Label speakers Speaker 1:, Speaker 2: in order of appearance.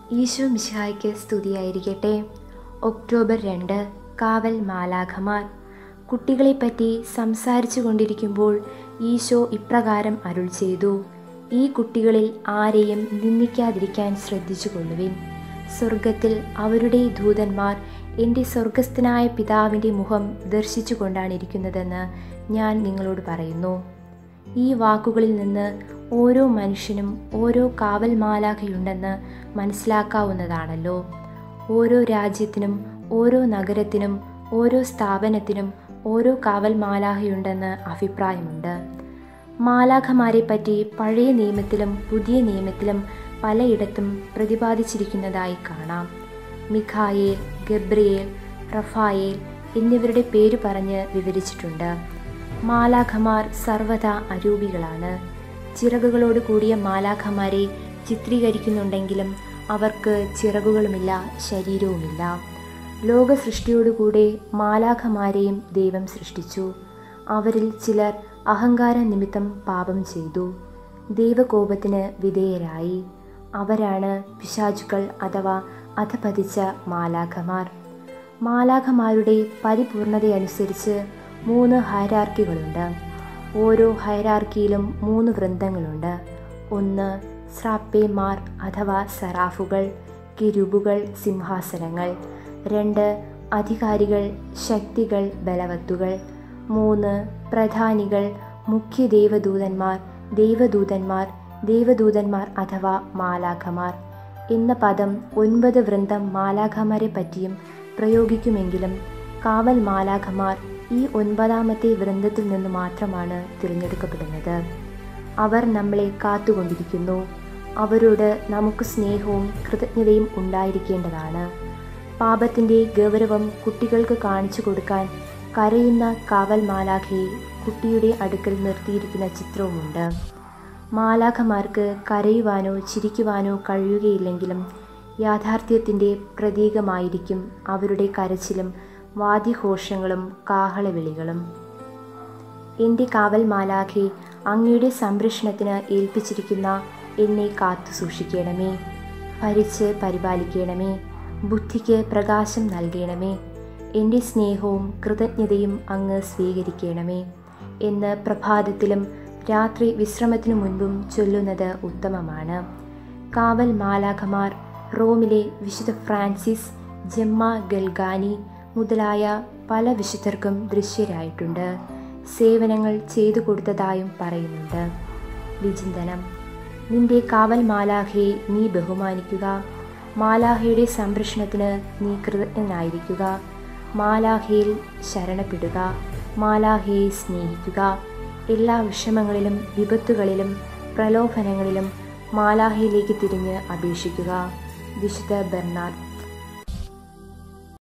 Speaker 1: ഈശോ മിശിഹായ്ക്ക് സ്തുതിയായിരിക്കട്ടെ ഒക്ടോബർ രണ്ട് കാവൽ മാലാഖമാർ കുട്ടികളെപ്പറ്റി സംസാരിച്ചു കൊണ്ടിരിക്കുമ്പോൾ ഈശോ ഇപ്രകാരം അരുൾ ചെയ്തു ഈ കുട്ടികളിൽ ആരെയും നിന്ദിക്കാതിരിക്കാൻ ശ്രദ്ധിച്ചു കൊള്ളുവിൻ സ്വർഗത്തിൽ അവരുടെ ദൂതന്മാർ എൻ്റെ സ്വർഗസ്ഥനായ പിതാവിൻ്റെ മുഖം ദർശിച്ചു കൊണ്ടാണ് ഇരിക്കുന്നതെന്ന് ഞാൻ നിങ്ങളോട് പറയുന്നു ഈ വാക്കുകളിൽ നിന്ന് ഓരോ മനുഷ്യനും ഓരോ കാവൽ മാലാഖയുണ്ടെന്ന് മനസ്സിലാക്കാവുന്നതാണല്ലോ ഓരോ രാജ്യത്തിനും ഓരോ നഗരത്തിനും ഓരോ സ്ഥാപനത്തിനും ഓരോ കാവൽ മാലാഖയുണ്ടെന്ന് അഭിപ്രായമുണ്ട് മാലാഖമാരെ പറ്റി പഴയ നിയമത്തിലും പുതിയ നിയമത്തിലും പലയിടത്തും പ്രതിപാദിച്ചിരിക്കുന്നതായി കാണാം മിഖായേൽ ഗബ്രിയേൽ റഫായേൽ എന്നിവരുടെ പേര് പറഞ്ഞ് വിവരിച്ചിട്ടുണ്ട് മാലാഖമാർ സർവത അരൂപികളാണ് ചിറകുകളോട് കൂടിയ മാലാഖമാരെ ചിത്രീകരിക്കുന്നുണ്ടെങ്കിലും അവർക്ക് ചിറകുകളുമില്ല ശരീരവുമില്ല ലോക സൃഷ്ടിയോടുകൂടെ മാലാഖമാരെയും ദൈവം സൃഷ്ടിച്ചു അവരിൽ ചിലർ അഹങ്കാര നിമിത്തം പാപം ചെയ്തു ദൈവകോപത്തിന് വിധേയരായി അവരാണ് പിശാചുക്കൾ അഥവാ അധപതിച്ച മാലാഖമാർ മാലാഖമാരുടെ പരിപൂർണതയനുസരിച്ച് മൂന്ന് ഹൈറാർക്കികളുണ്ട് ഓരോ ഹൈറാർക്കിയിലും മൂന്ന് വൃന്ദങ്ങളുണ്ട് ഒന്ന് സ്രാപ്പേമാർ അഥവാ സറാഫുകൾ കിരുബുകൾ സിംഹാസനങ്ങൾ രണ്ട് അധികാരികൾ ശക്തികൾ ബലവത്തുകൾ മൂന്ന് പ്രധാനികൾ മുഖ്യ ദേവദൂതന്മാർ ദൈവദൂതന്മാർ ദേവദൂതന്മാർ അഥവാ മാലാഖമാർ എന്ന പദം ഒൻപത് വൃന്ദം മാലാഖമാരെ പറ്റിയും പ്രയോഗിക്കുമെങ്കിലും കാവൽ മാലാഖമാർ ഈ ഒൻപതാമത്തെ വൃന്ദത്തിൽ നിന്ന് മാത്രമാണ് തിരഞ്ഞെടുക്കപ്പെടുന്നത് അവർ നമ്മളെ കാത്തുകൊണ്ടിരിക്കുന്നു അവരോട് നമുക്ക് സ്നേഹവും കൃതജ്ഞതയും ഉണ്ടായിരിക്കേണ്ടതാണ് പാപത്തിൻ്റെ ഗൗരവം കുട്ടികൾക്ക് കാണിച്ചു കൊടുക്കാൻ കരയുന്ന കാവൽ മാലാഖയെ കുട്ടിയുടെ അടുക്കൽ നിർത്തിയിരിക്കുന്ന ചിത്രവുമുണ്ട് മാലാഖമാർക്ക് കരയുവാനോ ചിരിക്കുവാനോ കഴിയുകയില്ലെങ്കിലും യാഥാർത്ഥ്യത്തിൻ്റെ പ്രതീകമായിരിക്കും അവരുടെ കരച്ചിലും വാദ്യഘോഷങ്ങളും കാഹളവിളികളും എൻ്റെ കാവൽ മാലാഖെ അങ്ങയുടെ സംരക്ഷണത്തിന് ഏൽപ്പിച്ചിരിക്കുന്ന എന്നെ കാത്തു സൂക്ഷിക്കണമേ ഭരിച്ച് പരിപാലിക്കണമേ ബുദ്ധിക്ക് പ്രകാശം നൽകണമേ എൻ്റെ സ്നേഹവും കൃതജ്ഞതയും അങ്ങ് സ്വീകരിക്കണമേ എന്ന് പ്രഭാതത്തിലും രാത്രി വിശ്രമത്തിനു മുൻപും ചൊല്ലുന്നത് ഉത്തമമാണ് കാവൽ മാലാഖമാർ റോമിലെ വിശുദ്ധ ഫ്രാൻസിസ് ജമ്മ ഗൽഗാനി മുതലായ പല വിശുദ്ധർക്കും ദൃശ്യരായിട്ടുണ്ട് സേവനങ്ങൾ ചെയ്തു കൊടുത്തതായും പറയുന്നുണ്ട് വിചിന്തനം നിന്റെ കാവൽ മാലാഖയെ നീ ബഹുമാനിക്കുക മാലാഹയുടെ സംരക്ഷണത്തിന് നീ കൃതജ്ഞനായിരിക്കുക മാലാഹയിൽ ശരണപ്പെടുക മാലാഹയെ സ്നേഹിക്കുക എല്ലാ വിഷമങ്ങളിലും വിപത്തുകളിലും പ്രലോഭനങ്ങളിലും മാലാഹയിലേക്ക് തിരിഞ്ഞ് അപേക്ഷിക്കുക വിശുദ്ധ ബെർണാഡ്